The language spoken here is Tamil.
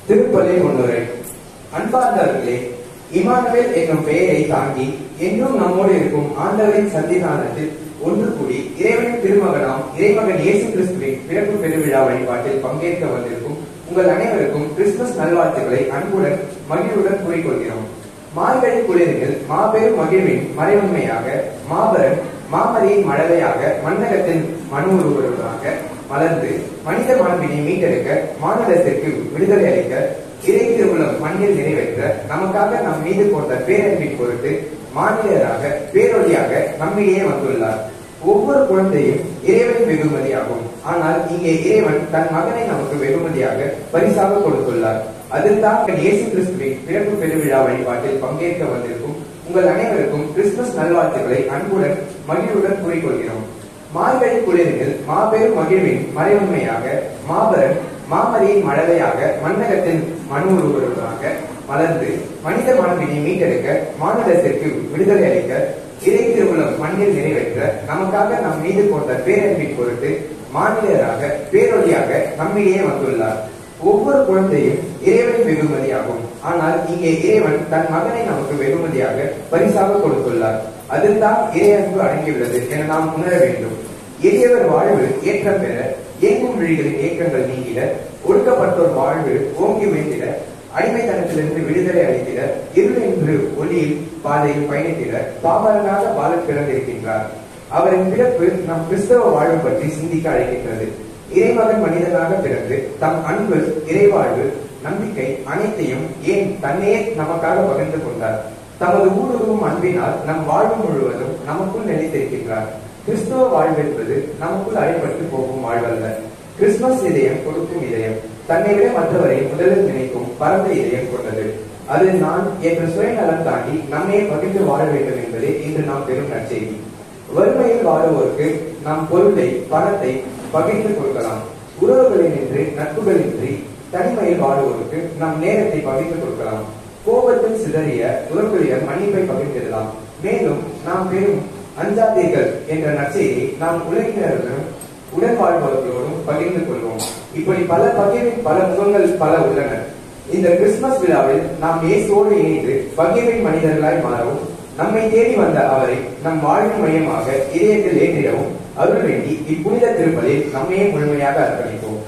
திருப்பலி முன்னுரை அன்பார்ந்தவர்களே இமானுவேல் என்னும் பெயரை தாங்கி என்றும் நம்மோடு இருக்கும் ஆண்டவரின் சன்னிதானத்தில் ஒன்று கூடி இறைவனின் திருமகனாம் இறைமகன் இயேசு கிறிஸ்துவின் பிறப்பு பெருவிழா வழிபாட்டில் பங்கேற்க வந்திருக்கும் உங்கள் அனைவருக்கும் கிறிஸ்துமஸ் நல்வாழ்த்துக்களை அன்புடன் மகிழ்வுடன் கூறிக்கொள்கிறோம் மார்கழி குளிரில் மாபெரும் மகிழ்வின் மறைவுண்மையாக மாபெரும் மாமரியின் மழலையாக மன்னகத்தின் மனு உருவருவதாக மலர்ந்து மனித மாண்பினை மீட்டெடுக்க மாநிலத்திற்கு விடுதலை அளிக்க இறை திருவுளம் மண்ணில் நிறைவேற்ற நமக்காக நம் மீது கொண்ட பேரன்பின் பொருட்டு மாநிலராக பேரொழியாக நம்மிடையே வந்துள்ளார் ஒவ்வொரு குழந்தையும் இறைவனின் வெகுமதியாகும் ஆனால் இங்கே இறைவன் தன் மகனை நமக்கு வெகுமதியாக பரிசாக கொடுத்துள்ளார் அதுதான் இயேசு கிறிஸ்துவின் பிறப்பு பெருவிழா வழிபாட்டில் பங்கேற்க வந்திருக்கும் உங்கள் அனைவருக்கும் கிறிஸ்துமஸ் நல்வாழ்த்துக்களை அன்புடன் மகிழ்வுடன் கூறிக்கொள்கிறோம் மார்கழி குளிரில் மாபெரும் மகிழ்வின் மறைவுண்மையாக மாபெரும் மாமரியின் மழலையாக மன்னகத்தின் மனு உருவருவதாக மலர்ந்து மனித மாண்பினை மீட்டெடுக்க மாநிலத்திற்கு விடுதலை அளிக்க இறை திருவுளம் மண்ணில் நிறைவேற்ற நமக்காக நம் மீது கொண்ட பேரன்பின் பொருட்டு மாநிலராக பேரொழியாக நம்மிடையே வந்துள்ளார் ஒவ்வொரு குழந்தையும் இறைவனின் வெகுமதியாகும் ஆனால் இங்கே இறைவன் தன் மகனை நமக்கு வெகுமதியாக பரிசாக கொடுத்துள்ளார் அதுதான் இறையன்பு அடங்கியுள்ளது என நாம் உணர வேண்டும் எளியவர் வாழ்வு ஏற்றம் பெற இயங்கும் விழிகளின் இயக்கங்கள் நீங்கிட ஒடுக்கப்பட்டோர் வாழ்வு ஓங்கி வைத்திட அடிமைத்தனத்திலிருந்து விடுதலை அளித்திட இருள் என்று ஒளியில் பாதையில் பயணித்திட பாவலனாக வாழ பிறந்திருக்கின்றார் அவரின் பிறப்பு நம் கிறிஸ்தவ வாழ்வு பற்றி சிந்திக்க அழைக்கின்றது இறைமகன் மனிதனாக பிறந்து தம் அன்பு இறைவாழ்வு நம்பிக்கை அனைத்தையும் ஏன் தன்னையே நமக்காக பகிர்ந்து கொண்டார் தமது ஊடுருவும் அன்பினால் நம் வாழ்வு முழுவதும் நமக்குள் நிலைத்திருக்கின்றார் கிறிஸ்துவ வாழ்வு என்பது நமக்குள் அடைப்பட்டு போகும் வாழ்வல்ல கிறிஸ்துமஸ் இதயம் கொடுக்கும் இதயம் தன்னை விட மற்றவரை முதலில் நினைக்கும் பரந்த இதயம் கொண்டது அது நான் என்ற சுயநலம் தாண்டி நம்மையே பகிர்ந்து வாழ வேண்டும் என்பதே இன்று நாம் பெறும் நற்செய்தி வறுமையில் வாழுவோருக்கு நம் பொருளை பணத்தை பகிர்ந்து கொடுக்கலாம் உறவுகளினின்றி நட்புகளின்றி தனிமையில் வாழுவோருக்கு நம் நேரத்தை பகிர்ந்து கொடுக்கலாம் கோபத்தில் சிதறிய உறவுகளிடம் மன்னிப்பை பகிர்ந்திடலாம் மேலும் நாம் பெறும் அஞ்சாதீர்கள் என்ற நற்செய்தியை நாம் உலகினர்களும் உடன் வாழ்பவர்களோடும் பகிர்ந்து கொள்வோம் இப்படி பல பகிர்வின் பல முகங்கள் பல உள்ளன இந்த கிறிஸ்துமஸ் விழாவில் நாம் இயேசுவோடு இணைந்து பகிர்வின் மனிதர்களாய் மாறவும் நம்மை தேடி வந்த அவரை நம் வாழ்வின் மையமாக இதயத்தில் ஏற்றிடவும் அருள் வேண்டி இப்புனித திருப்பலில் நம்மையே முழுமையாக அர்ப்பணிப்போம்